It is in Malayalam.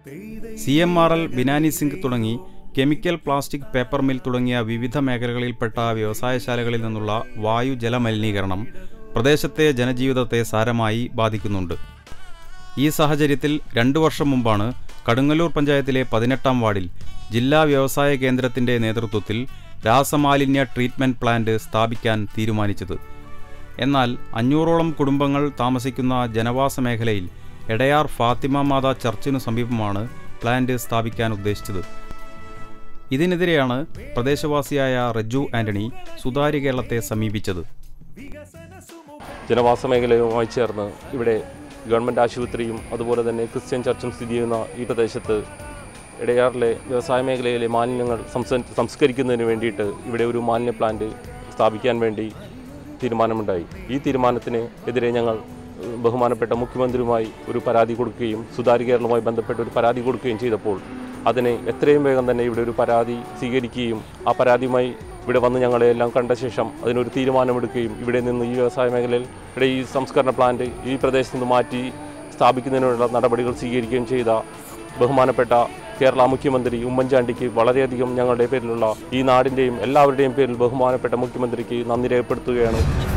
C M R L Binani zinc തുടങ്ങി കെമിക്കൽ പ്ലാസ്റ്റിക് പേപ്പർ മിൽ തുടങ്ങിയ വിവിധ മേഖലകളിൽപ്പെട്ട വ്യവസായശാലകളിൽ നിന്നുള്ള വായു ജലമലിനീകരണം പ്രദേശത്തെ ജനജീവിതത്തെ സാരമായി ബാധിക്കുന്നുണ്ട് ഈ സാഹചര്യത്തിൽ രണ്ടു വർഷം മുമ്പാണ് കടുങ്ങല്ലൂർ പഞ്ചായത്തിലെ പതിനെട്ടാം വാർഡിൽ ജില്ലാ വ്യവസായ കേന്ദ്രത്തിന്റെ നേതൃത്വത്തിൽ രാസമാലിന്യ ട്രീറ്റ്മെന്റ് പ്ലാന്റ് സ്ഥാപിക്കാൻ തീരുമാനിച്ചത് എന്നാൽ അഞ്ഞൂറോളം കുടുംബങ്ങൾ താമസിക്കുന്ന ജനവാസ മേഖലയിൽ എടയാർ ഫാത്തിമ മാത ചർച്ചിനു സമീപമാണ് പ്ലാന്റ് സ്ഥാപിക്കാൻ ഉദ്ദേശിച്ചത് ഇതിനെതിരെയാണ് പ്രദേശവാസിയായ റജു ആന്റണി സുതാര്യ കേരളത്തെ സമീപിച്ചത് ജനവാസ മേഖലയുമായി ചേർന്ന് ഇവിടെ ഗവൺമെൻറ് ആശുപത്രിയും അതുപോലെ തന്നെ ക്രിസ്ത്യൻ ചർച്ചും സ്ഥിതി ചെയ്യുന്ന ഈ പ്രദേശത്ത് ഇടയാറിലെ വ്യവസായ മേഖലയിലെ മാലിന്യങ്ങൾ സംസ സംസ്കരിക്കുന്നതിന് വേണ്ടിയിട്ട് ഇവിടെ ഒരു മാലിന്യ പ്ലാന്റ് സ്ഥാപിക്കാൻ വേണ്ടി തീരുമാനമുണ്ടായി ഈ തീരുമാനത്തിന് എതിരെ ഞങ്ങൾ ഏഹ്, ബഹുമാനപ്പെട്ട മുഖ്യമന്ത്രിയുമായി ഒരു പരാതി കൊടുക്കുകയും സുതാര്യ കേരളവുമായി ബന്ധപ്പെട്ട് ഒരു പരാതി കൊടുക്കുകയും ചെയ്തപ്പോൾ അതിന് എത്രയും വേഗം തന്നെ ഇവിടെ ഒരു പരാതി സ്വീകരിക്കുകയും ആ പരാതിയുമായി ഇവിടെ വന്ന് ഞങ്ങളെ എല്ലാം കണ്ട ശേഷം അതിനൊരു തീരുമാനമെടുക്കുകയും ഇവിടെ നിന്ന് ഈ വ്യവസായ മേഖലയിൽ ഇവിടെ ഈ സംസ്കരണ പ്ലാന്റ് ഈ പ്രദേശത്ത് നിന്ന് മാറ്റി സ്ഥാപിക്കുന്നതിനുള്ള നടപടികൾ സ്വീകരിക്കുകയും ചെയ്ത ബഹുമാനപ്പെട്ട കേരള മുഖ്യമന്ത്രി ഉമ്മൻചാണ്ടിക്ക് വളരെയധികം ഞങ്ങളുടെ പേരിലുള്ള ഈ നാടിൻ്റെയും എല്ലാവരുടെയും പേരിൽ ബഹുമാനപ്പെട്ട മുഖ്യമന്ത്രിക്ക് നന്ദി രേഖപ്പെടുത്തുകയാണ്